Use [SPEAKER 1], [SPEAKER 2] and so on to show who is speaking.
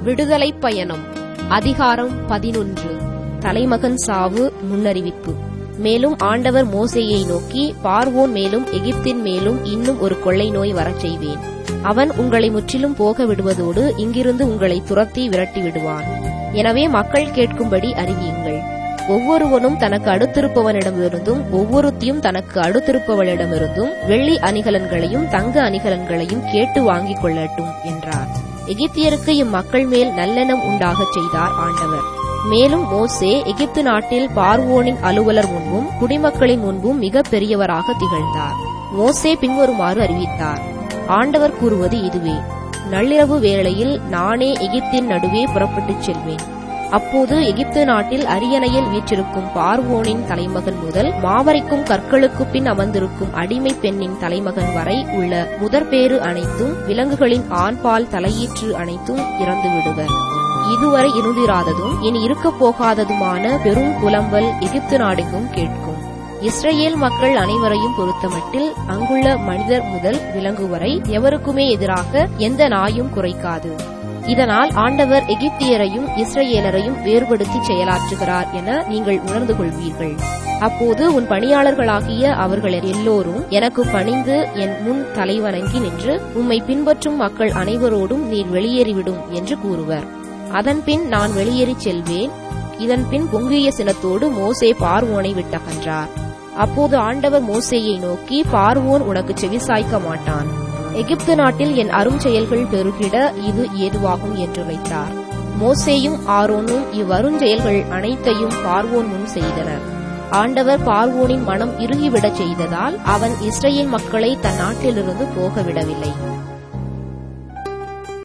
[SPEAKER 1] விடுதலைப் பயணம் அதிகாரம் பதினொன்று தலைமகன் சாவு முன்னறிவிப்பு மேலும் ஆண்டவர் மோசேயை நோக்கி பார்வோன் மேலும் எகிப்தின் மேலும் இன்னும் ஒரு கொள்ளை நோய் வரச் செய்வேன் அவன் உங்களை முற்றிலும் போக விடுவதோடு இங்கிருந்து உங்களை துரத்தி விரட்டி விடுவான் எனவே மக்கள் கேட்கும்படி அறிவியுங்கள் ஒவ்வொருவனும் தனக்கு அடுத்திருப்பவனிடமிருந்தும் ஒவ்வொருத்தியும் தனக்கு அடுத்திருப்பவளிடமிருந்தும் வெள்ளி அணிகலன்களையும் தங்க அணிகலன்களையும் கேட்டு வாங்கிக் கொள்ளட்டும் என்றார் எகிப்தியருக்கு இம்மக்கள் மேல் நல்லெண்ணம் உண்டாகச் செய்தார் ஆண்டவர் மேலும் மோசே எகிப்து நாட்டில் பார்வோனின் அலுவலர் முன்பும் குடிமக்களின் முன்பும் மிக பெரியவராக திகழ்ந்தார் மோசே பின்வருமாறு அறிவித்தார் ஆண்டவர் கூறுவது இதுவே நள்ளிரவு வேளையில் நானே எகிப்தின் நடுவே புறப்பட்டுச் செல்வேன் அப்போது எகிப்து நாட்டில் அரியணையில் வீற்றிருக்கும் பார்வோனின் தலைமகன் முதல் மாவரைக்கும் கற்களுக்கு பின் அமர்ந்திருக்கும் அடிமை பெண்ணின் தலைமகன் வரை உள்ள முதற்பேறு அனைத்தும் விலங்குகளின் ஆண்பால் தலையீற்று அனைத்தும் இறந்து விடுவர் இதுவரை இருந்திராததும் இனி இருக்கப் போகாததுமான பெரும் புலம்பல் எகிப்து நாடெங்கும் கேட்கும் இஸ்ரேல் மக்கள் அனைவரையும் பொறுத்தமட்டில் அங்குள்ள மனிதர் முதல் விலங்கு வரை எவருக்குமே எதிராக எந்த நாயும் குறைக்காது இதனால் ஆண்டவர் எகிப்தியரையும் இஸ்ரேலரையும் வேறுபடுத்தி செயலாற்றுகிறார் என நீங்கள் உணர்ந்து கொள்வீர்கள் அப்போது உன் பணியாளர்களாகிய அவர்கள் எல்லோரும் எனக்கு பணிந்து என் முன் தலைவணங்கி நின்று உம்மை பின்பற்றும் மக்கள் அனைவரோடும் நீர் வெளியேறிவிடும் என்று கூறுவர் அதன்பின் நான் வெளியேறிச் செல்வேன் இதன் பின் பொங்கிய சினத்தோடு மோசே பார்வோனை விட்டகன்றார் அப்போது ஆண்டவர் மோசேயை நோக்கி பார்வோன் உனக்கு செவிசாய்க்க மாட்டான் எகிப்து நாட்டில் என் அரும் செயல்கள் பெருகிட இது ஏதுவாகும் என்று வைத்தார் மோசேயும் ஆரோனும் இவ்வருஞ்செயல்கள் அனைத்தையும் பார்வோன் முன் செய்தனர் ஆண்டவர் பார்வோனின் மனம் இறுகிவிடச் செய்ததால் அவன் இஸ்ரேல் மக்களை தன் நாட்டிலிருந்து போக விடவில்லை